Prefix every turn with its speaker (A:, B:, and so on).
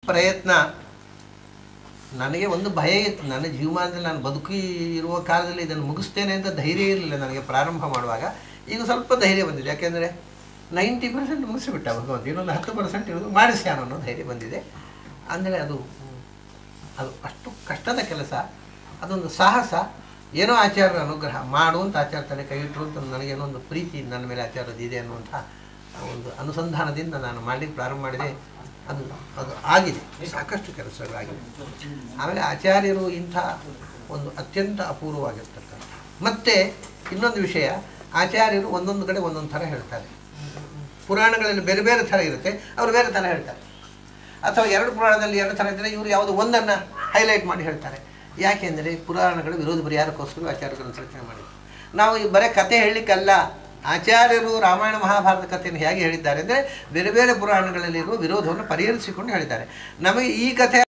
A: ಪ್ರಯತ್ನ ನನಗೆ ಒಂದು ಭಯ ಇತ್ತು ನನ್ನ ಜೀವಮಾನದಲ್ಲಿ ನಾನು ಬದುಕಿ ಇರುವ ಕಾಲದಲ್ಲಿ ಇದನ್ನು ಮುಗಿಸ್ತೇನೆ ಅಂತ ಧೈರ್ಯ ಇರಲಿಲ್ಲ ನನಗೆ ಪ್ರಾರಂಭ ಮಾಡುವಾಗ ಈಗ ಸ್ವಲ್ಪ ಧೈರ್ಯ ಬಂದಿದೆ ಯಾಕೆಂದರೆ ನೈಂಟಿ ಪರ್ಸೆಂಟ್ ಮುಗಿಸಿಬಿಟ್ಟ ಭಗವಂತ ಇನ್ನೊಂದು ಹತ್ತು ಪರ್ಸೆಂಟ್ ಇರೋದು ಮಾಡಿಸ್ಯಾನ ಅನ್ನೋ ಧೈರ್ಯ ಬಂದಿದೆ ಅಂದರೆ ಅದು ಅದು ಅಷ್ಟು ಕಷ್ಟದ ಕೆಲಸ ಅದೊಂದು ಸಾಹಸ ಏನೋ ಆಚಾರ್ಯರ ಅನುಗ್ರಹ ಮಾಡು ಅಂತ ಆಚಾರ ತಲೆ ಕೈ ಇಟ್ಟರು ಅಂತ ನನಗೇನೋ ಒಂದು ಪ್ರೀತಿ ನನ್ನ ಮೇಲೆ ಆಚಾರದ್ದು ಇದೆ ಅನ್ನುವಂಥ ಒಂದು ಅನುಸಂಧಾನದಿಂದ ನಾನು ಮಾಡಲಿಕ್ಕೆ ಪ್ರಾರಂಭ ಮಾಡಿದೆ ಅದು ಅದು ಆಗಿದೆ ಸಾಕಷ್ಟು ಕೆಲಸಗಳಾಗಿದೆ ಆಮೇಲೆ ಆಚಾರ್ಯರು ಇಂಥ ಒಂದು ಅತ್ಯಂತ ಅಪೂರ್ವವಾಗಿರ್ತಕ್ಕಂಥ ಮತ್ತು ಇನ್ನೊಂದು ವಿಷಯ ಆಚಾರ್ಯರು ಒಂದೊಂದು ಕಡೆ ಒಂದೊಂದು ಥರ ಹೇಳ್ತಾರೆ ಪುರಾಣಗಳಲ್ಲಿ ಬೇರೆ ಬೇರೆ ಥರ ಇರುತ್ತೆ ಅವರು ಬೇರೆ ಥರ ಹೇಳ್ತಾರೆ ಅಥವಾ ಎರಡು ಪುರಾಣದಲ್ಲಿ ಎರಡು ಥರ ಇದ್ದರೆ ಇವರು ಯಾವುದೋ ಒಂದನ್ನು ಹೈಲೈಟ್ ಮಾಡಿ ಹೇಳ್ತಾರೆ ಯಾಕೆಂದರೆ ಪುರಾಣಗಳು ವಿರೋಧ ಪರಿಹಾರಕ್ಕೋಸ್ಕರ ಆಚಾರ್ಯಗಳನ್ನು ರಚನೆ ಮಾಡಿದ್ರು ನಾವು ಈ ಬರೀ ಕತೆ ಹೇಳಲಿಕ್ಕಲ್ಲ ಆಚಾರ್ಯರು ರಾಮಾಯಣ ಮಹಾಭಾರತ ಕಥೆಯನ್ನು ಹೇಗೆ ಹೇಳಿದ್ದಾರೆ ಅಂದರೆ ಬೇರೆ ಬೇರೆ ಪುರಾಣಗಳಲ್ಲಿರುವ ವಿರೋಧವನ್ನು ಪರಿಹರಿಸಿಕೊಂಡು ಹೇಳಿದ್ದಾರೆ ನಮಗೆ ಈ ಕಥೆ